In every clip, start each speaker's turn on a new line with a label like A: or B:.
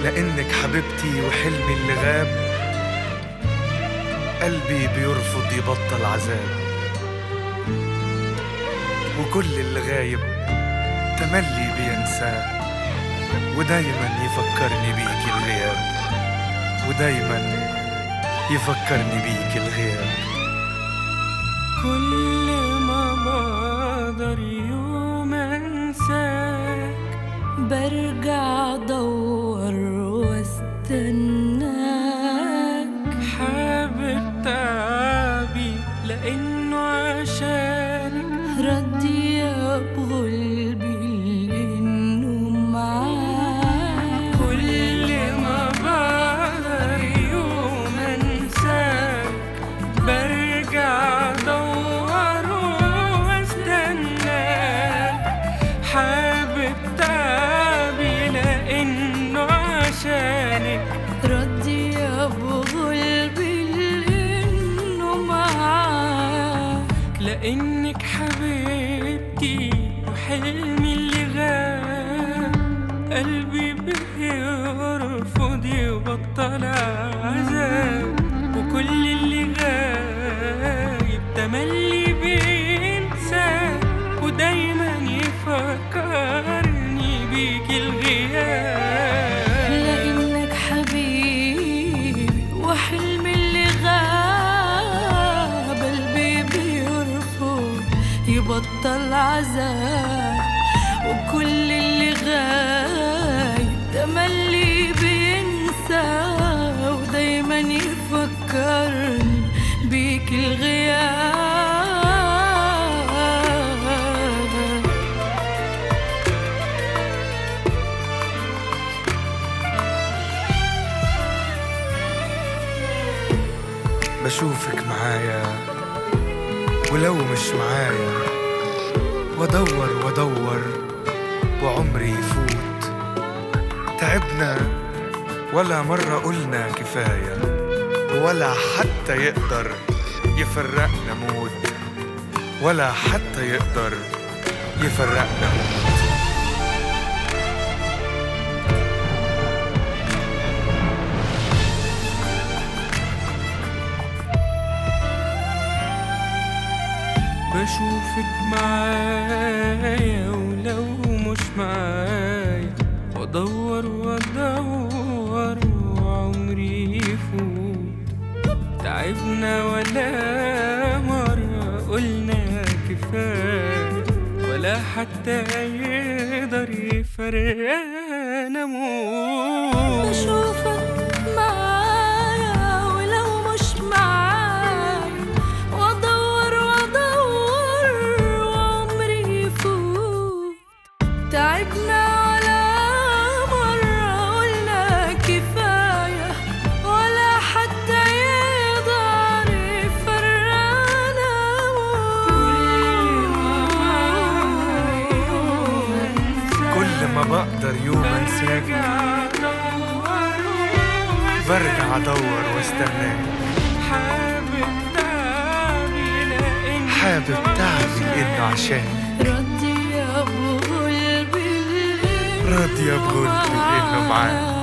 A: لانك حبيبتي وحلمي اللي غاب قلبي بيرفض يبطل عذاب وكل اللي غايب تملي بينساه ودايما يفكرني بيك الغياب ودايما يفكرني بيك الغياب
B: كل ما بقدر يوم انساك
C: برجع ادور واستناك
B: حابب تعبي لانه عشانك
C: ردي بغلبي لانه معاك
B: كل ما بقدر يوم انساك برجع ادور واستناك حابب تعبي لانه عشانك
C: ردي بغلبي لانه معاك
B: لانك حبيبتي وحلمي اللي غاب قلبي بيرفض يبطل عذاب وكل اللي غايب تملي بينسى ودايما يفكرني بيك الغياب
C: لانك حبيبي وحلمي اللي غاب قلبي بيرفض يبطل عذاب وكل اللي غايب تملي بينسى ودايما يفكرني بيك الغياب
A: بشوفك معايا ولو مش معايا وادور وادور وعمري يفوت تعبنا ولا مرة قلنا كفاية ولا حتى يقدر يفرقنا موت ولا حتى يقدر يفرقنا موت
B: بشوفك معايا ولو مش معايا وادور وادور وعمري يفوت تعبنا ولا مرة قلنا كفاية ولا حتى يقدر يفرقنا موت
C: بشوفك معايا ولو مش معايا وادور وادور وعمري يفوت تعبنا على مرة قلنا كفاية ولا حتى يقدر يفرقنا
A: كل ما بقدر يوم انساك برجع ادور واستناك
B: حابب تعبي لأن
A: حابب تعبي لانه عشان
C: ردي يا ابو قلبي
A: راضية بغلبي لانه معاك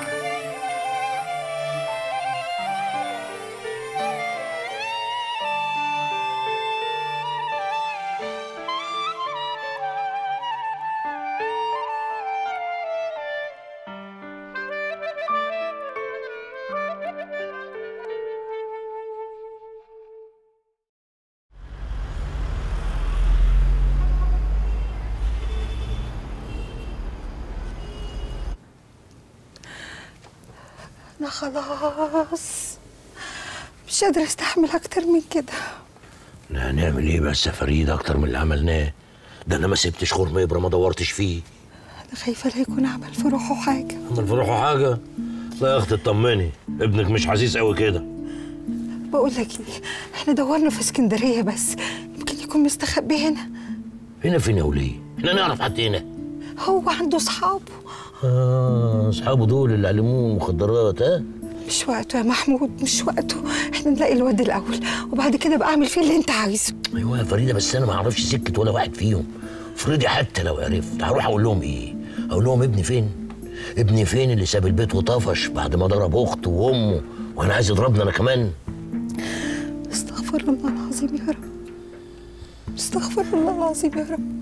D: أنا خلاص مش قادرة أستحمل أكتر من كده
E: لا هنعمل ايه بس يا فريد اكتر من اللي عملناه ده انا ما سبتش خرم ابره ما دورتش فيه
D: أنا خايفة لا يكون عمل في روحه حاجة
E: عمل في روحه حاجه لا يا اختي اطمني ابنك مش عزيز قوي كده
D: بقول لك إيه إحنا دورنا في اسكندرية بس يمكن يكون مستخبي هنا
E: هنا فين يا وليه احنا نعرف حد هنا
D: هو عنده أصحابه
E: اه اصحابه دول اللي علموه المخدرات ها
D: مش وقته يا محمود مش وقته إحنا نلاقي الواد الأول وبعد كده بقى أعمل فيه اللي أنت عايزه
E: ايوه يا فريده بس انا ما اعرفش سكه ولا واحد فيهم فريدي حتى لو عرفت هروح اقول لهم ايه اقول لهم ابني فين ابني فين اللي ساب البيت وطفش بعد ما ضرب اخته وامه وانا عايز يضربني انا كمان
D: استغفر الله العظيم يا رب استغفر الله العظيم يا رب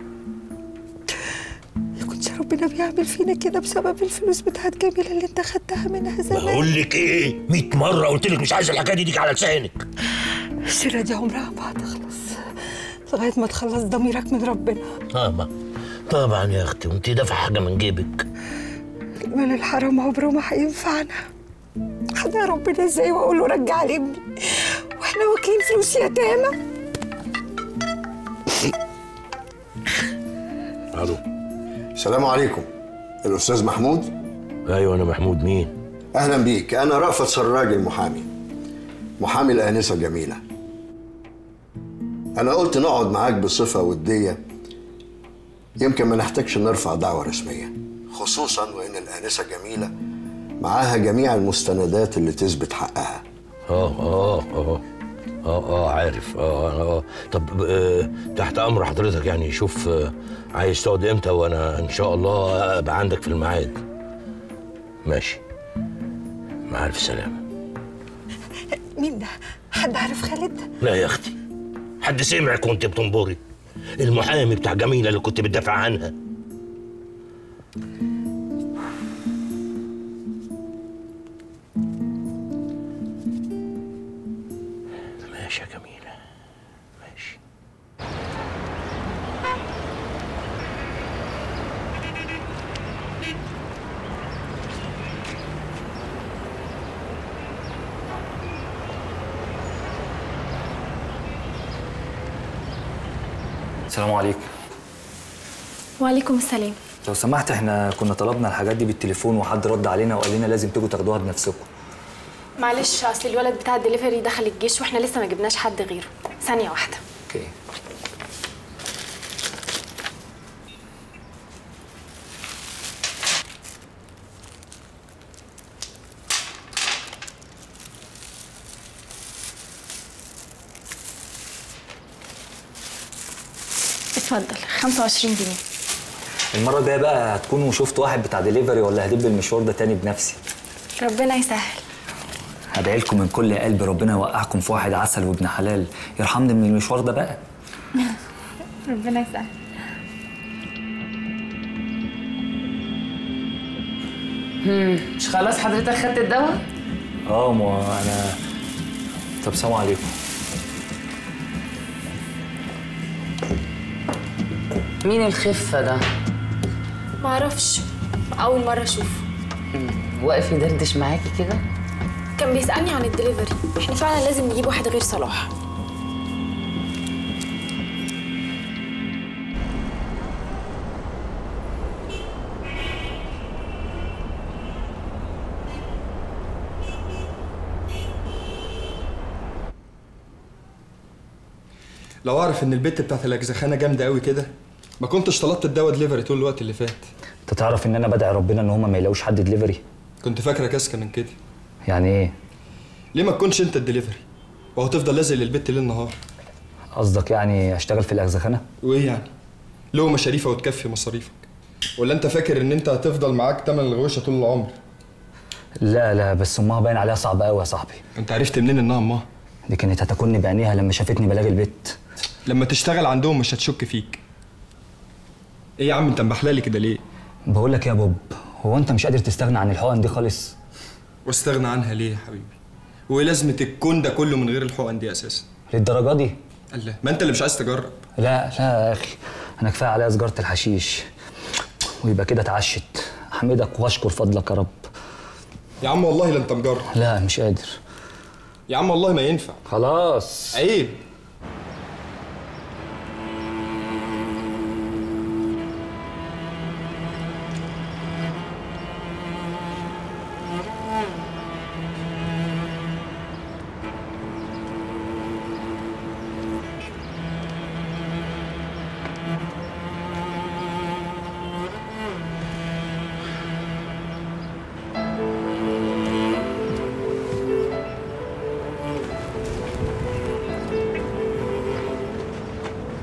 D: ما كنتش ربنا بيعمل فينا كده بسبب الفلوس بتاعت جميلة اللي انت خدتها منها زمان
E: بقول لك ايه 100 مره قلت لك مش عايز الحكايه دي تيجي على لسانك
D: الشيرة دي عمرها ما هتخلص لغاية ما تخلص ضميرك من ربنا
E: طبعا طبعا يا اختي وانت دافعه حاجه من جيبك
D: المال الحرام عمره ما هينفعنا هدعي ربنا ازاي واقول له رجع لي ابني واحنا واكلين فلوس يتامى
E: الو
F: السلام عليكم الأستاذ محمود
E: ايوه انا محمود مين
F: أهلا بيك أنا رأفت سراج المحامي محامي الآنسة جميلة أنا قلت نقعد معاك بصفة ودية يمكن ما نحتاجش نرفع دعوة رسمية خصوصا وإن الآنسة جميلة معاها جميع المستندات اللي تثبت حقها
E: اه اه اه اه اه عارف اه اه طب آه تحت امر حضرتك يعني شوف آه عايز تقعد امتى وانا ان شاء الله ابقى عندك في الميعاد ماشي مع الف سلامه
D: مين ده؟ حد عارف خالد؟
E: لا يا اختي حد سمعك وانت بتنبري المحامي بتاع جميله اللي كنت بتدافع عنها ماشي يا جميله ماشي
G: السلام عليكم
C: وعليكم السلام
G: لو سمحت احنا كنا طلبنا الحاجات دي بالتليفون وحد رد علينا وقال لنا لازم تيجوا تاخدوها بنفسكم
C: معلش اصل الولد بتاع الدليفري دخل الجيش واحنا لسه ما جبناش حد غيره ثانيه واحده
G: اوكي
C: اتفضل 25 جنيه
G: المره الجايه بقى هتكونوا شفتوا واحد بتاع دليفري ولا هدب المشوار ده تاني بنفسي
C: ربنا يسهل
G: هدعي لكم من كل قلب ربنا يوقعكم في واحد عسل وابن حلال يرحمني من المشوار ده بقى
C: ربنا يسهل
H: مش خلاص حضرتك خدت الدواء؟
G: اه ما انا طب سلام عليكم
H: مين الخفة ده؟
C: معرفش اول مره اشوفه
H: واقف يدردش معاكي كده؟
C: كان بيسالني عن الدليفري احنا فعلا لازم نجيب واحد غير صلاح
I: لو اعرف ان البت بتاعت الاجزخانه جامده قوي كده ما كنتش طلبت الدواء دليفري طول الوقت اللي فات
G: انت تعرف ان انا بدعي ربنا ان هما ما يلاقوش حد دليفري
I: كنت فاكره كاسكه من كده
G: يعني ايه
I: ليه ما تكونش انت الدليفري وهو تفضل لازق للبت ليل نهار
G: قصدك يعني اشتغل في الاجزخانه
I: وايه يعني لقمه شريفه وتكفي مصاريفك ولا انت فاكر ان انت هتفضل معاك تمن الغوشه طول العمر
G: لا لا بس امها باين عليها صعبه قوي يا صاحبي
I: انت عرفت منين انها امها
G: دي كانت هتاكلني بعينيها لما شافتني بلاغي البيت
I: لما تشتغل عندهم مش هتشك فيك ايه يا عم انت مبحلالي كده ليه
G: بقول لك يا بوب هو انت مش قادر تستغنى عن الحقن دي خالص
I: واستغنى عنها ليه يا حبيبي وايه لازمه الكون ده كله من غير الحقن دي اساسا
G: للدرجه دي
I: الله ما انت اللي مش عايز تجرب
G: لا لا يا اخي انا كفايه عليا سجاره الحشيش ويبقى كده اتعشت احمدك واشكر فضلك يا رب
I: يا عم والله لا انت مجرب
G: لا مش قادر
I: يا عم والله ما ينفع
G: خلاص
I: عيب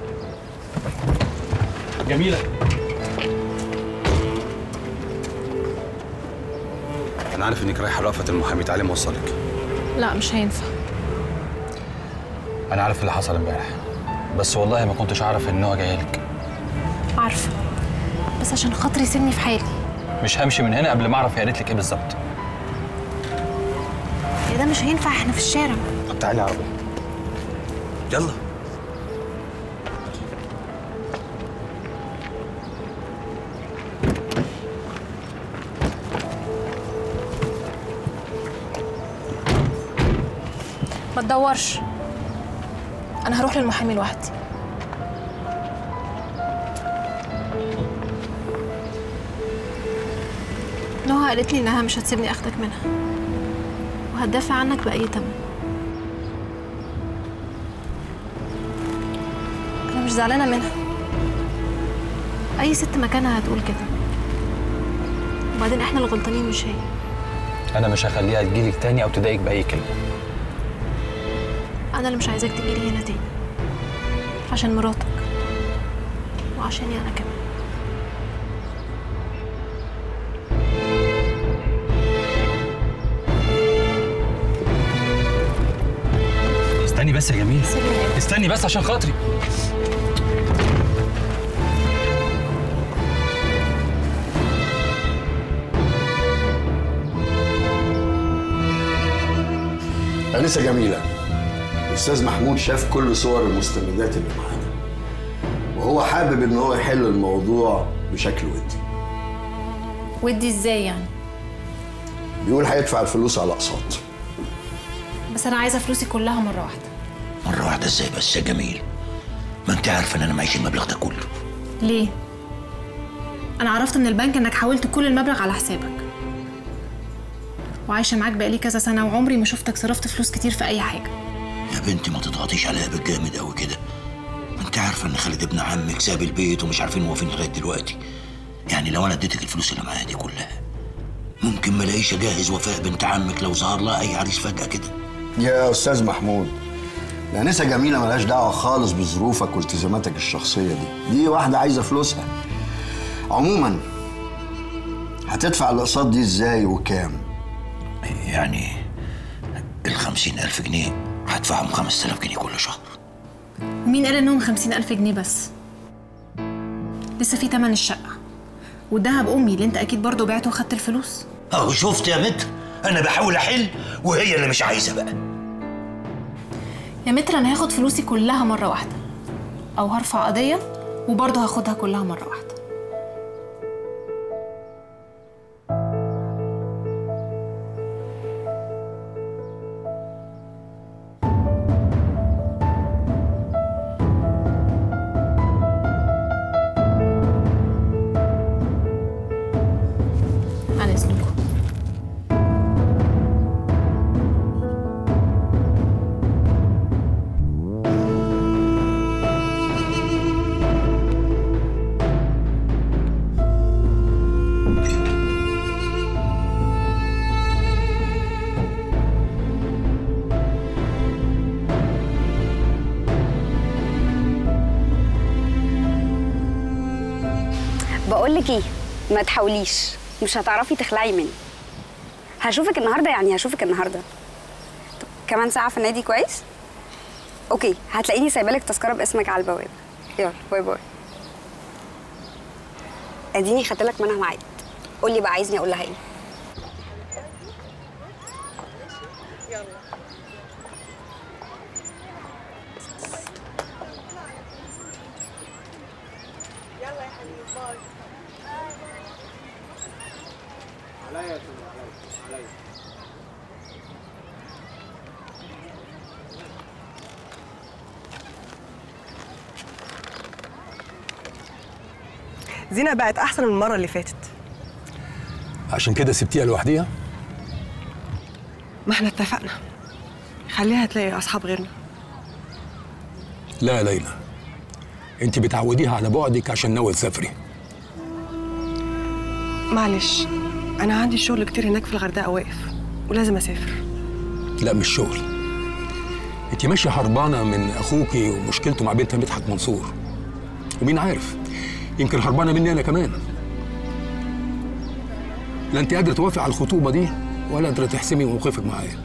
I: جميلة
J: انا عارف انك رايحه لوقفه المحامي تعالي موصلك
C: لا مش هينفع
G: انا عارف اللي حصل امبارح بس والله ما كنتش اعرف ان هو جاي لك
C: عارفه بس عشان خاطري سيبني في حالي
G: مش همشي من هنا قبل ما اعرف هي قالت لك ايه بالظبط
C: يا ده مش هينفع احنا في الشارع
J: طب تعالي يا عربي يلا
C: ما تدورش انا هروح للمحامي لوحدي نهى قالت لي انها مش هتسيبني اخدك منها وهتدافع عنك باي تمن انا مش زعلانه منها اي ست مكانها هتقول كده وبعدين احنا اللي غلطانين مش هي
G: انا مش هخليها تجيلك تاني او تضايقك باي كلمه
C: انا اللي مش عايزاك تجيلي هنا تاني عشان مراتك وعشاني انا كمان
G: استني بس يا جميل استني بس عشان خاطري
F: أنسة جميلة الأستاذ محمود شاف كل صور المستندات اللي معانا وهو حابب إن هو يحل الموضوع بشكل ودي
C: ودي ازاي يعني
F: بيقول هيدفع الفلوس على أقساط
C: بس انا عايزه فلوسي كلها مره واحده
E: مرة واحدة ازاي بس يا جميل ما انت عارفة ان انا معيش المبلغ ده كله
C: ليه انا عرفت من البنك انك حولت كل المبلغ على حسابك وعايشه معاك بقالي كذا سنه وعمري ما شفتك صرفت فلوس كتير في اي حاجه
E: يا بنتي ما تضغطيش عليها بالجامد قوي كده ما انت عارفة ان خالد ابن عمك ساب البيت ومش عارفين هو فين لغاية دلوقتي يعني لو انا اديتك الفلوس اللي معايا دي كلها ممكن ما الاقيش اجهز وفاء بنت عمك لو ظهر لها اي عريس فجأة كده
F: يا أستاذ محمود الأنسة جميلة ملهاش دعوة خالص بظروفك والتزاماتك الشخصية دي دي واحدة عايزة فلوسها عموما هتدفع الأقساط دي ازاي وكام؟
E: يعني الخمسين ألف جنيه هدفعهم خمس آلاف جنيه كل شهر
C: ومين قال انهم خمسين الف جنيه بس لسه في تمن الشقه والدهب امي اللي انت اكيد برضه بعته وخدت الفلوس
E: اهو شفت يا متر انا بحاول احل وهي اللي مش عايزة بقى
C: يا متر انا هاخد فلوسي كلها مره واحده او هرفع قضيه وبرضه هاخدها كلها مره واحده على اذنكم
K: بقول لك ايه ما تحاوليش مش هتعرفي تخلعي مني هشوفك النهارده يعني هشوفك النهارده طب كمان ساعه في النادي كويس اوكي هتلاقيني سايبه لك تذكره باسمك على البوابه يلا باي باي اديني خدت لك منها ميعاد قولي بقى عايزني اقول لها ايه
L: زينة بقت أحسن من المرة اللي فاتت
M: عشان كده سبتيها لوحديها
L: ما احنا اتفقنا خليها تلاقي أصحاب غيرنا
M: لا يا ليلى انت بتعوديها على بعدك عشان ناوي تسافري
L: معلش أنا عندي شغل كتير هناك في الغردقة واقف ولازم أسافر
M: لا مش شغل انت ماشيه هربانه من اخوكي ومشكلته مع بنت مدحت منصور ومين عارف يمكن هربانه مني انا كمان لا انت قادره توافق على الخطوبه دي ولا قادره تحسمي موقفك معايا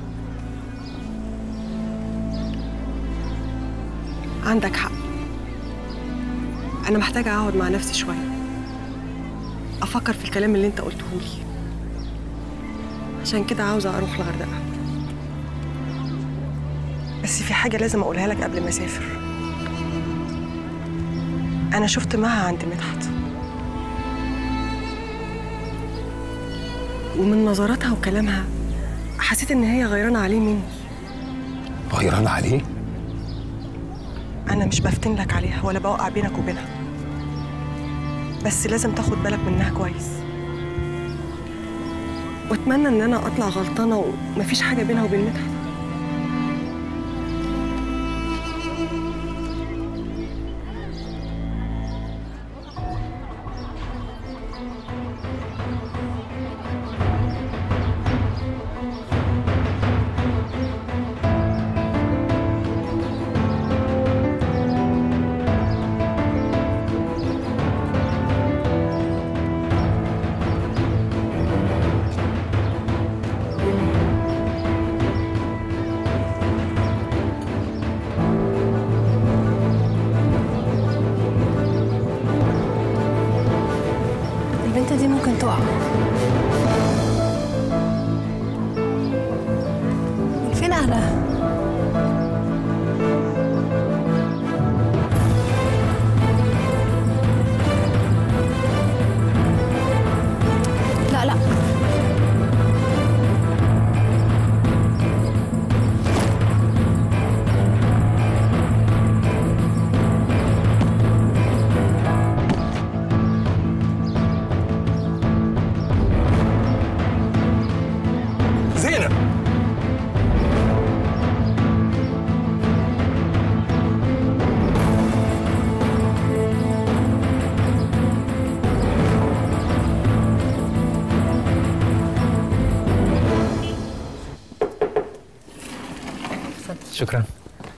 L: عندك حق انا محتاجه اقعد مع نفسي شويه افكر في الكلام اللي انت قلته لي عشان كده عاوزه اروح الغردقه بس في حاجه لازم اقولها لك قبل ما اسافر انا شفت مها عند مدحت ومن نظراتها وكلامها حسيت ان هي غيرانه عليه مني
M: غيرانه عليه
L: انا مش بفتن لك عليها ولا بوقع بينك وبينها بس لازم تاخد بالك منها كويس واتمنى ان انا اطلع غلطانه ومفيش حاجه بينها وبين مدحت
C: البنت دي ممكن تقع فين اهلها لا لا
M: زينب
G: شكرا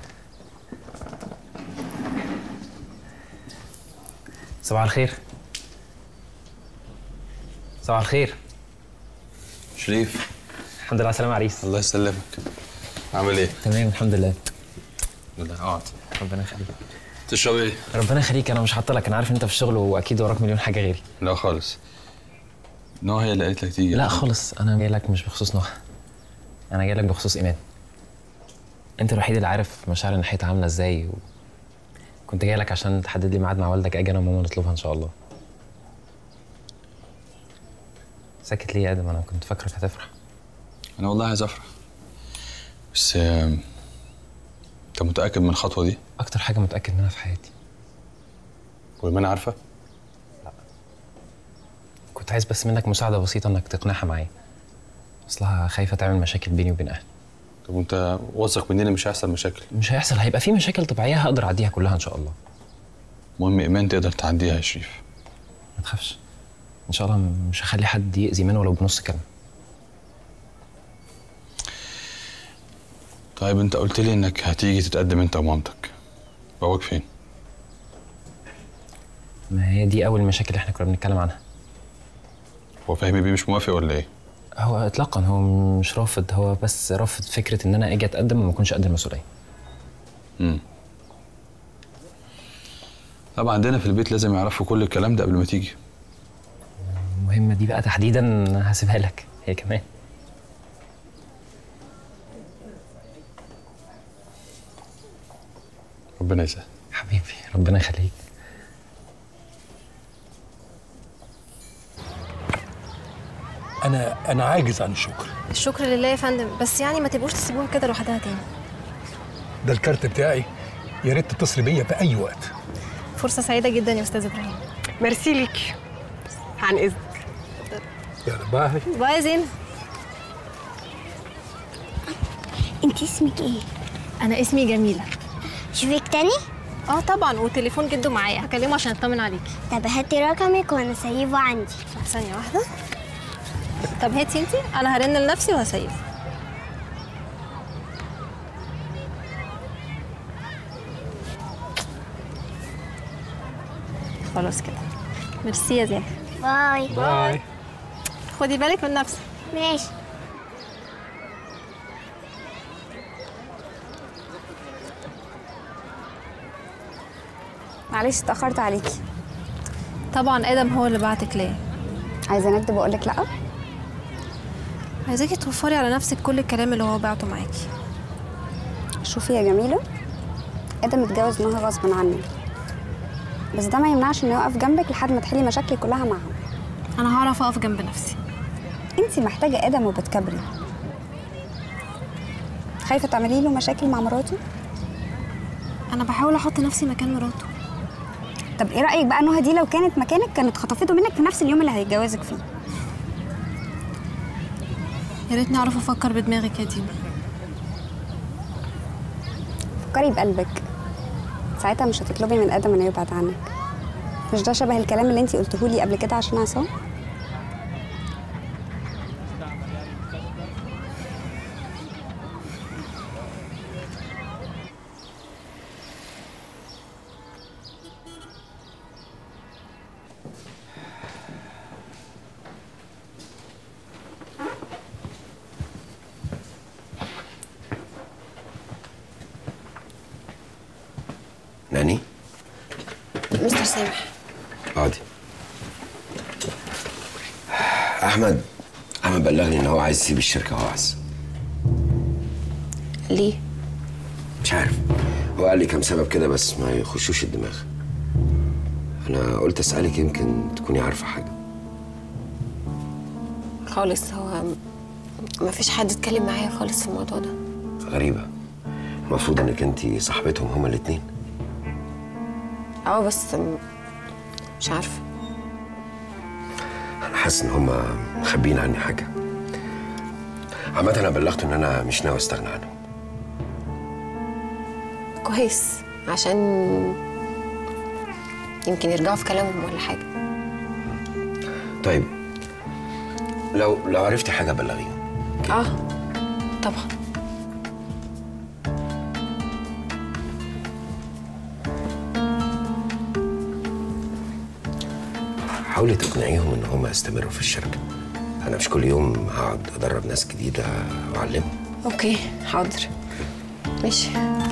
G: صباح الخير صباح الخير
J: شريف
G: الحمد لله على السلامة يا عريس
J: الله يسلمك عامل ايه؟
G: تمام الحمد لله
J: لا اقعد
G: ربنا يخليك
J: تشرب ايه؟
G: ربنا يخليك انا مش هعطلك انا عارف انت في الشغل واكيد وراك مليون حاجه غيري
J: لا خالص نوع هي اللي قالت لك تيجي
G: لا خالص انا جاي لك مش بخصوص نوح انا جاي لك بخصوص ايمان انت الوحيد اللي عارف مشاعر ناحيتها عامله ازاي و... كنت جاي لك عشان تحدد لي ميعاد مع والدك اجي انا وماما نطلبها ان شاء الله ساكت ليه يا ادم انا كنت فاكرك هتفرح
J: انا والله عايز افرح بس آم، انت متاكد من الخطوه دي؟
G: اكتر حاجه متاكد منها في حياتي
J: وايمان عارفه؟
G: كنت عايز بس منك مساعده بسيطه انك تقنعها معايا اصلها خايفه تعمل مشاكل بيني وبين اهلي
J: طب وانت واثق مننا مش هيحصل مشاكل
G: مش هيحصل هيبقى في مشاكل طبيعيه هقدر اعديها كلها ان شاء الله
J: المهم ايمان تقدر تعديها يا شريف
G: ما تخافش ان شاء الله مش هخلي حد يأذي منه ولو بنص كلمه
J: طيب انت قلت لي انك هتيجي تتقدم انت ومامتك باباك فين؟
G: ما هي دي اول مشاكل اللي احنا كنا بنتكلم عنها
J: هو فهمي بيه مش موافق ولا ايه؟
G: هو اطلاقا هو مش رافض هو بس رافض فكره ان انا اجي اتقدم وما اكونش قد المسؤوليه
J: امم طبعا عندنا في البيت لازم يعرفوا كل الكلام ده قبل ما تيجي
G: المهمه دي بقى تحديدا هسيبها لك هي كمان
J: ربنا يسهل
G: حبيبي ربنا يخليك
M: انا انا عاجز عن الشكر
C: الشكر لله يا فندم بس يعني ما تبقوش تسيبوها كده لوحدها تاني
M: ده الكارت بتاعي يا ريت تتصل بيا في اي وقت
C: فرصه سعيده جدا يا استاذ ابراهيم
L: ميرسي ليك عن اذنك
M: يلا باي
C: باي يا زين
N: انت اسمك ايه؟
C: انا اسمي جميله
N: شوفك تاني؟
C: اه طبعا وتليفون جده معايا هكلمه عشان اطمن عليكي
N: طب هاتي رقمك وانا سيبه عندي
C: ثانيه واحده طب هاتي انتي انا هرن لنفسي وهسيف خلاص كده ميرسي يا زين
N: باي
M: باي
C: خدي بالك من نفسك
N: ماشي
K: معلش اتاخرت عليكي
C: طبعا ادم هو اللي بعتك ليه
K: عايزه نكتب واقول لك لا
C: عايزاكي توفري على نفسك كل الكلام اللي هو بعته معاكي
K: شوفي يا جميله ادم اتجوز نهى غصب عنه بس ده ما يمنعش انه يقف جنبك لحد ما تحلي مشاكلك كلها معاه
C: انا هعرف اقف جنب نفسي
K: انت محتاجه ادم وبتكبري خايفه تعملي له مشاكل مع مراته
C: انا بحاول احط نفسي مكان مراته
K: طب ايه رايك بقى نهى دي لو كانت مكانك كانت خطفته منك في نفس اليوم اللي هيتجوزك فيه
C: يا ريتني اعرف افكر بدماغك يا ديما
K: فكري بقلبك ساعتها مش هتطلبي من ادم انه يبعد عنك مش ده شبه الكلام اللي انتي قلته لي قبل كده عشان عصام
O: ناني
C: مستر سامح
O: اقعدي احمد احمد بلغني ان هو عايز يسيب الشركه وهو عايز
C: ليه
O: مش عارف هو قال لي كام سبب كده بس ما يخشوش الدماغ انا قلت اسالك يمكن تكوني عارفه حاجه
C: خالص هو ما فيش حد اتكلم معايا خالص في الموضوع ده
O: غريبه المفروض انك انت صاحبتهم هما الاتنين
C: اه بس م- مش عارفه
O: انا حاسس ان هما مخبيين عني حاجه عامة انا بلغته ان انا مش ناوي استغنى عنهم
C: كويس عشان يمكن يرجعوا في كلامهم ولا حاجه
O: طيب لو لو عرفتي حاجه بلغيني
C: اه طبعا
O: حاولي تقنعيهم ان هم يستمروا في الشركه انا مش كل يوم هقعد ادرب ناس جديده واعلمهم
C: اوكي حاضر ماشي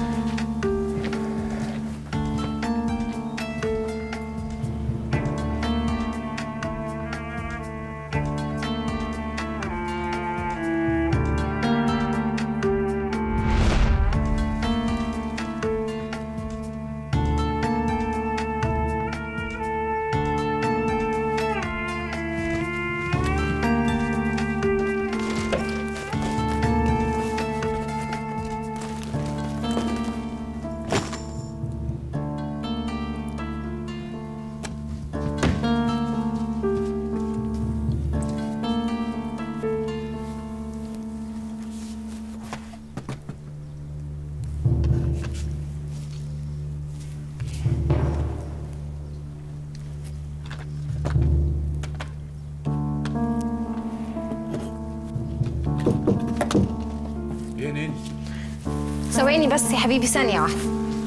A: ايه نيل
C: ثواني بس يا حبيبي ثانيه واحده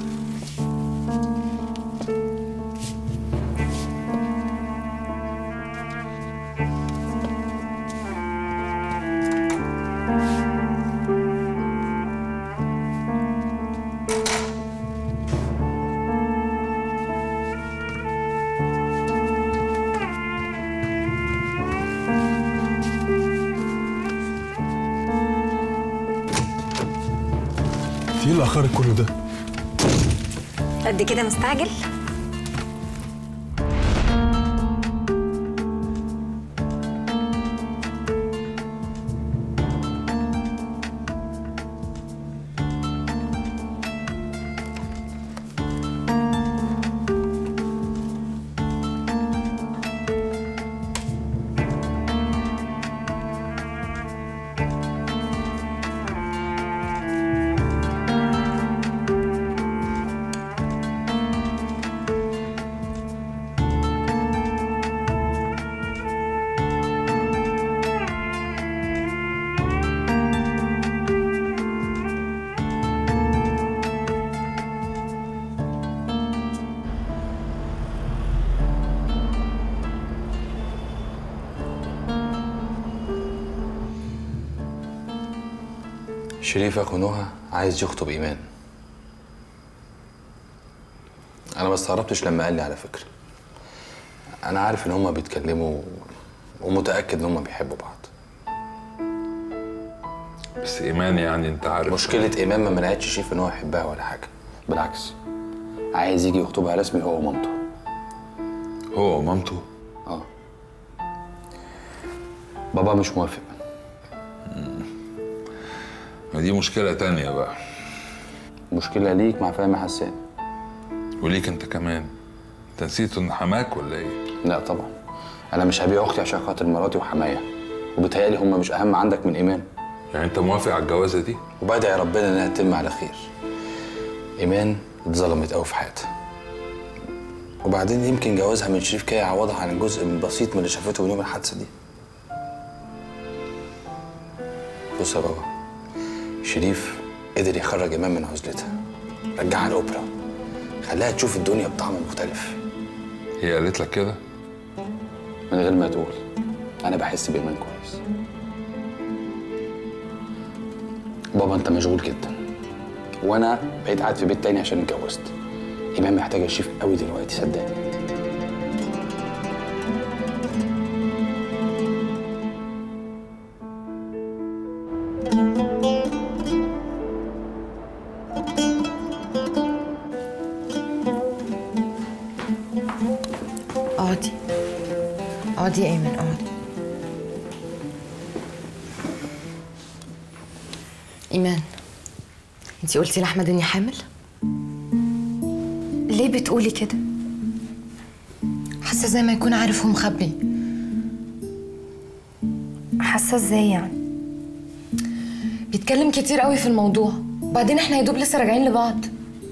M: انت ايه اللي اخرك كل ده؟
K: قد كده مستعجل
J: شريف اخو نهى عايز يخطب ايمان انا ما استغربتش لما قال لي على فكره انا عارف ان هما بيتكلموا ومتاكد ان هما بيحبوا بعض
P: بس ايمان يعني انت عارف
J: مشكله ايمان ما منعتش شريف ان هو يحبها ولا حاجه بالعكس عايز يجي يخطبها رسمي هو ومامته
P: هو ومامته
J: اه بابا مش موافق
P: ما دي مشكله تانية بقى
J: مشكله ليك مع فهمي حسان
P: وليك انت كمان انت نسيت ان حماك ولا ايه
J: لا طبعا انا مش هبيع اختي عشان خاطر مراتي وحمايا وبتهيألي هما مش اهم عندك من ايمان
P: يعني انت موافق على الجوازه دي
J: وبدعي ربنا انها تتم على خير ايمان اتظلمت قوي في حياتها وبعدين يمكن جوازها من شريف كده يعوضها عن الجزء البسيط من اللي شافته من يوم الحادثه دي بص يا بابا شريف قدر يخرج ايمان من عزلتها رجعها الاوبرا خلاها تشوف الدنيا بطعم مختلف
P: هي قالت لك كده
J: من غير ما تقول انا بحس بايمان كويس بابا انت مشغول جدا وانا بقيت قاعد في بيت تاني عشان اتجوزت ايمان محتاجه شريف قوي دلوقتي صدقني
Q: اقعدي اقعدي يا ايمن اقعدي ايمان انتي قلتي لاحمد اني حامل ليه بتقولي كده حاسه زي ما يكون عارف ومخبي حاسه ازاي يعني بيتكلم كتير قوي في الموضوع وبعدين احنا يا دوب لسه راجعين لبعض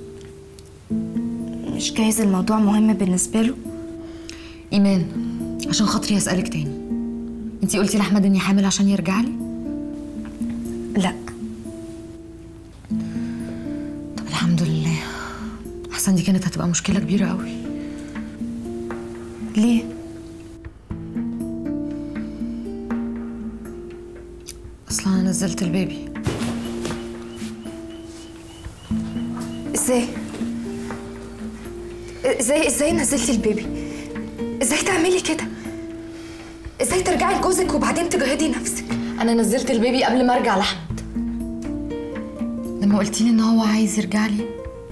Q: مش جايز الموضوع مهم بالنسبه له ايمان عشان خاطري هسالك تاني انتي قلتي لاحمد اني حامل عشان يرجع لي لا طب الحمد لله احسن دي كانت هتبقى مشكله كبيره قوي ليه اصلا انا نزلت البيبي
R: ازاي ازاي ازاي نزلتي البيبي ازاي تعملي كده ازاي ترجعي لجوزك وبعدين تجهدي نفسك
Q: انا نزلت البيبي قبل ما ارجع لاحمد لما قلتي لي ان هو عايز يرجع لي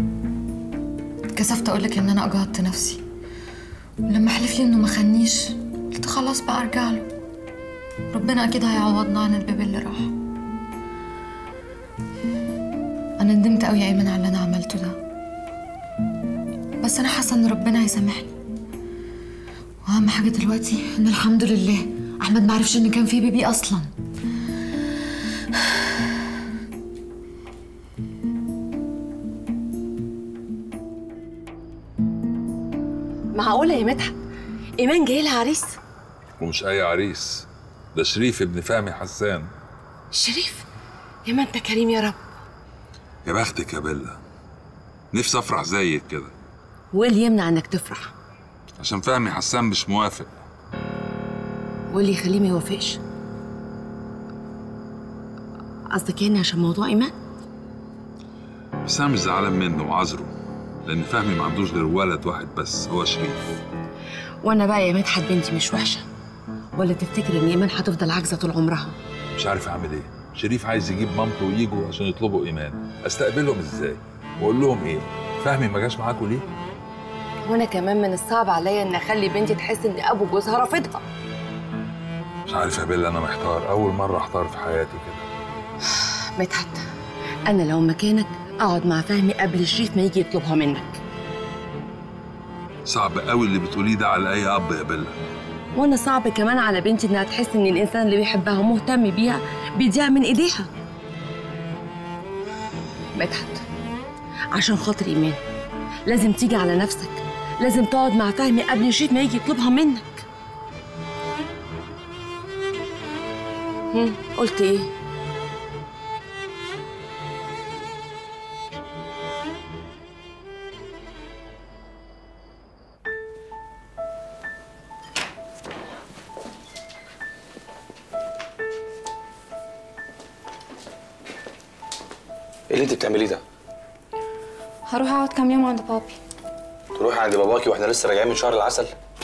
Q: كسفت اقول لك ان انا اجهضت نفسي ولما حلف لي انه ما خانيش قلت خلاص بقى ارجع له ربنا اكيد هيعوضنا عن البيبي اللي راح انا ندمت قوي يا ايمن على اللي انا عملته ده بس انا حاسه ان ربنا هيسامحني واهم حاجه دلوقتي ان الحمد لله احمد ما عرفش ان كان في بيبي اصلا
L: معقولة يا مدحت إيمان جاي لها عريس
P: ومش اي عريس ده شريف ابن فهمي حسان
L: شريف يا ما أنت كريم يا رب
P: يا بختك يا بيلا نفسي افرح زيك كده
L: واللي يمنع إنك تفرح
P: عشان فهمي حسان مش موافق
L: واللي يخليه ما يوافقش قصدك يعني عشان موضوع إيمان
P: بس انا مش زعلان منه وعذره لان فهمي ما عندوش غير ولد واحد بس هو شريف
L: وأنا بقى يا مدحت بنتي مش وحشة ولا تفتكر إن إيمان هتفضل عاجزة طول عمرها
P: مش عارف اعمل ايه شريف عايز يجيب مامته ويجوا عشان يطلبوا ايمان استقبلهم ازاي واقول لهم ايه فهمي ما جاش معاكوا ليه
L: وأنا كمان من الصعب عليا إن أخلي بنتي تحس إن أبو جوزها رافضها
P: مش عارف يا بيلا انا محتار اول مره احتار في حياتي كده
L: مدحت أنا لو مكانك أقعد مع فهمي قبل شريف ما يجي يطلبها منك
P: صعب قوي اللي بتقوليه ده على اي اب يا بيلا
L: وانا صعب كمان على بنتي انها تحس ان الانسان اللي بيحبها ومهتم بيها بيضيع من ايديها مدحت عشان خاطر ايمان لازم تيجي على نفسك لازم تقعد مع فهمي قبل شريف ما يجي يطلبها منك هم، قلت ايه
J: ايه اللي انت بتعمليه ده؟
R: هروح اقعد كام يوم عند بابي
J: تروحي عند باباكي واحنا لسه راجعين من شهر العسل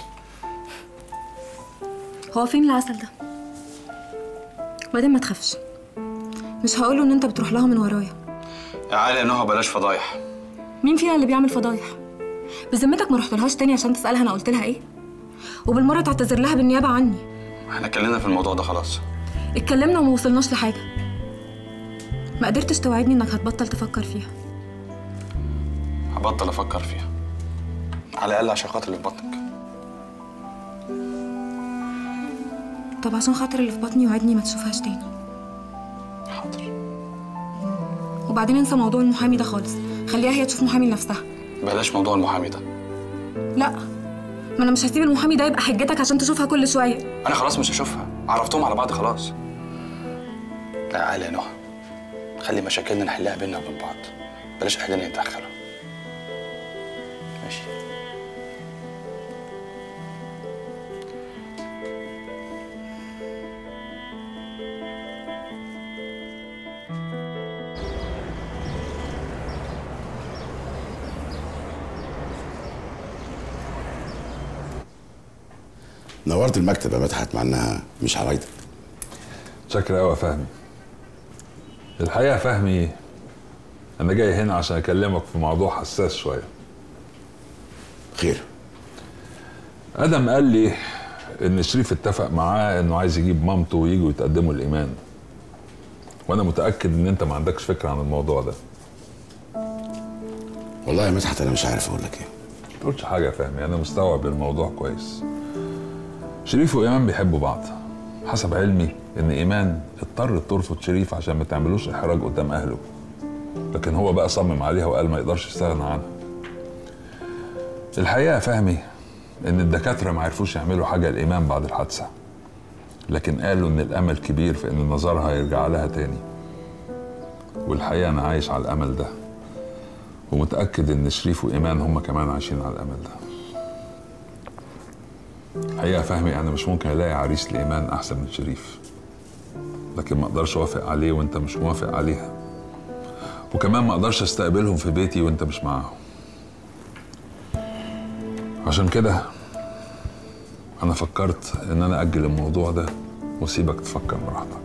S: هو فين العسل ده وبعدين ما تخافش مش هقوله ان انت بتروح لها من ورايا
J: يا علي يا نهى بلاش فضايح
S: مين فينا اللي بيعمل فضايح بذمتك ما رحتلهاش تاني عشان تسالها انا قلت لها ايه وبالمره تعتذر لها بالنيابه عني
J: احنا اتكلمنا في الموضوع ده خلاص
S: اتكلمنا وما وصلناش لحاجه ما قدرتش توعدني انك هتبطل تفكر فيها
J: هبطل افكر فيها على الاقل عشان خاطر اللي في بطنك
S: طب عشان خاطر اللي في بطني وعدني ما تشوفهاش تاني
J: حاضر
S: وبعدين انسى موضوع المحامي ده خالص خليها هي تشوف محامي لنفسها
J: بلاش موضوع المحامي ده
S: لا ما انا مش هسيب المحامي ده يبقى حجتك عشان تشوفها كل شويه
J: انا خلاص مش هشوفها عرفتهم على بعض خلاص لا يا علي يا نهى خلي مشاكلنا نحلها بينا وبين بعض بلاش اهلنا يتدخلوا ماشي
T: نورت المكتب يا مدحت مع انها مش عوايدك
P: شكرا قوي يا فهمي الحقيقه يا فهمي انا جاي هنا عشان اكلمك في موضوع حساس شويه
T: خير
P: ادم قال لي ان شريف اتفق معاه انه عايز يجيب مامته ويجوا يتقدموا الايمان وانا متاكد ان انت ما عندكش فكره عن الموضوع ده
T: والله يا مدحت انا مش عارف اقول لك ايه
P: ما تقولش حاجه يا فهمي انا مستوعب الموضوع كويس شريف وايمان بيحبوا بعض حسب علمي ان ايمان اضطرت ترفض شريف عشان ما تعملوش احراج قدام اهله لكن هو بقى صمم عليها وقال ما يقدرش يستغنى عنها الحقيقه يا فهمي ان الدكاتره ما عرفوش يعملوا حاجه لايمان بعد الحادثه لكن قالوا ان الامل كبير في ان نظرها يرجع لها تاني والحقيقه انا عايش على الامل ده ومتاكد ان شريف وايمان هم كمان عايشين على الامل ده الحقيقه يا فهمي انا مش ممكن الاقي عريس لايمان احسن من شريف لكن ما اقدرش اوافق عليه وانت مش موافق عليها وكمان ما اقدرش استقبلهم في بيتي وانت مش معاهم عشان كده انا فكرت ان انا اجل الموضوع ده واسيبك تفكر براحتك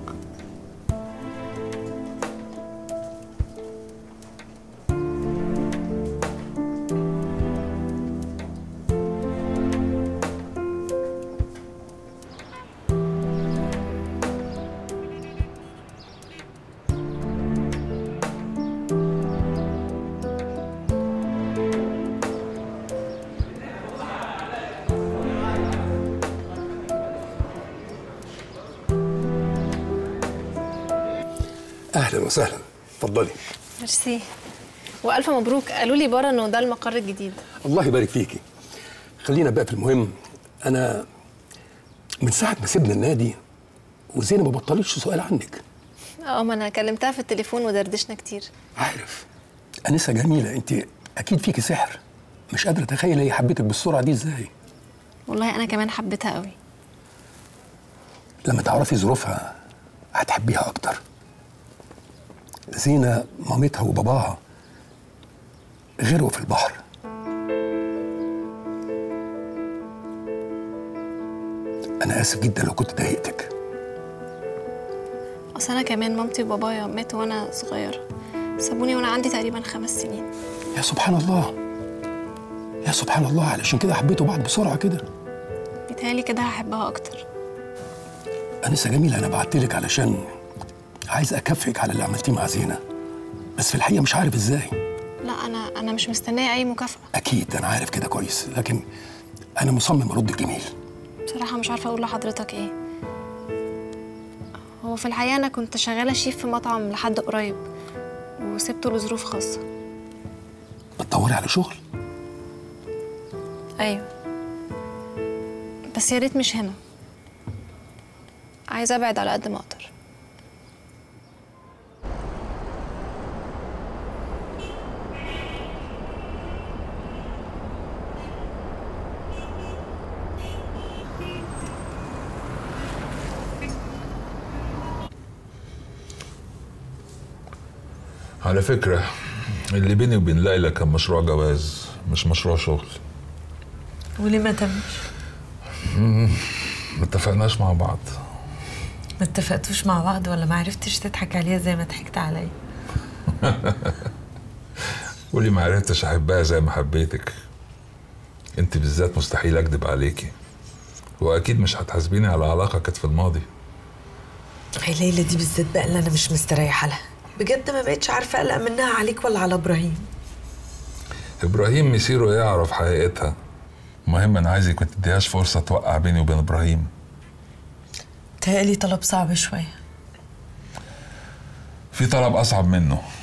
M: اهلا وسهلا اتفضلي
C: ميرسي والف مبروك قالوا لي بره انه ده المقر الجديد
M: الله يبارك فيكي خلينا بقى في المهم انا من ساعه ما سيبنا النادي وزينب ما بطلتش سؤال عنك
C: اه ما انا كلمتها في التليفون ودردشنا كتير
M: عارف انسه جميله انت اكيد فيكي سحر مش قادره اتخيل هي حبيتك بالسرعه دي ازاي
C: والله انا كمان حبيتها قوي
M: لما تعرفي ظروفها هتحبيها اكتر زينة مامتها وباباها غرقوا في البحر أنا آسف جدا لو كنت ضايقتك
C: اصل انا كمان مامتي وبابايا ماتوا وانا صغيره سابوني وانا عندي تقريبا خمس سنين
M: يا سبحان الله يا سبحان الله علشان كده حبيتوا بعض بسرعة كده
C: بيتهيألي كده هحبها اكتر
M: أنسة جميلة أنا بعتلك علشان عايز أكافئك على اللي عملتيه مع زينة بس في الحقيقة مش عارف إزاي
C: لا انا انا مش مستنيه اي مكافاه
M: أكيد أنا عارف كده كويس لكن أنا مصمم أرد الجميل
C: بصراحه مش عارفه اقول لحضرتك ايه هو في الحقيقه انا كنت شغاله شيف في مطعم لحد قريب وسبته لظروف خاصه
M: بتدوري على شغل
C: ايوه بس يا ريت مش هنا عايزه ابعد على قد ما اقدر
P: على فكرة اللي بيني وبين ليلى كان مشروع جواز مش مشروع شغل
U: وليه ما تمش
P: مم، ما اتفقناش مع بعض
U: ما اتفقتوش مع بعض ولا ما عرفتش تضحك عليها زي ما ضحكت عليا
P: قولي ما عرفتش احبها زي ما حبيتك انت بالذات مستحيل اكدب عليكي واكيد مش هتحاسبيني على علاقه كانت في الماضي
U: هي ليلى دي بالذات بقى اللي انا مش مستريحه لها بجد ما بقتش عارفه اقلق منها عليك ولا على ابراهيم
P: ابراهيم مصيره يعرف حقيقتها المهم انا عايزك ما تديهاش فرصه توقع بيني وبين ابراهيم
U: تهيألي طلب صعب شويه
P: في طلب اصعب منه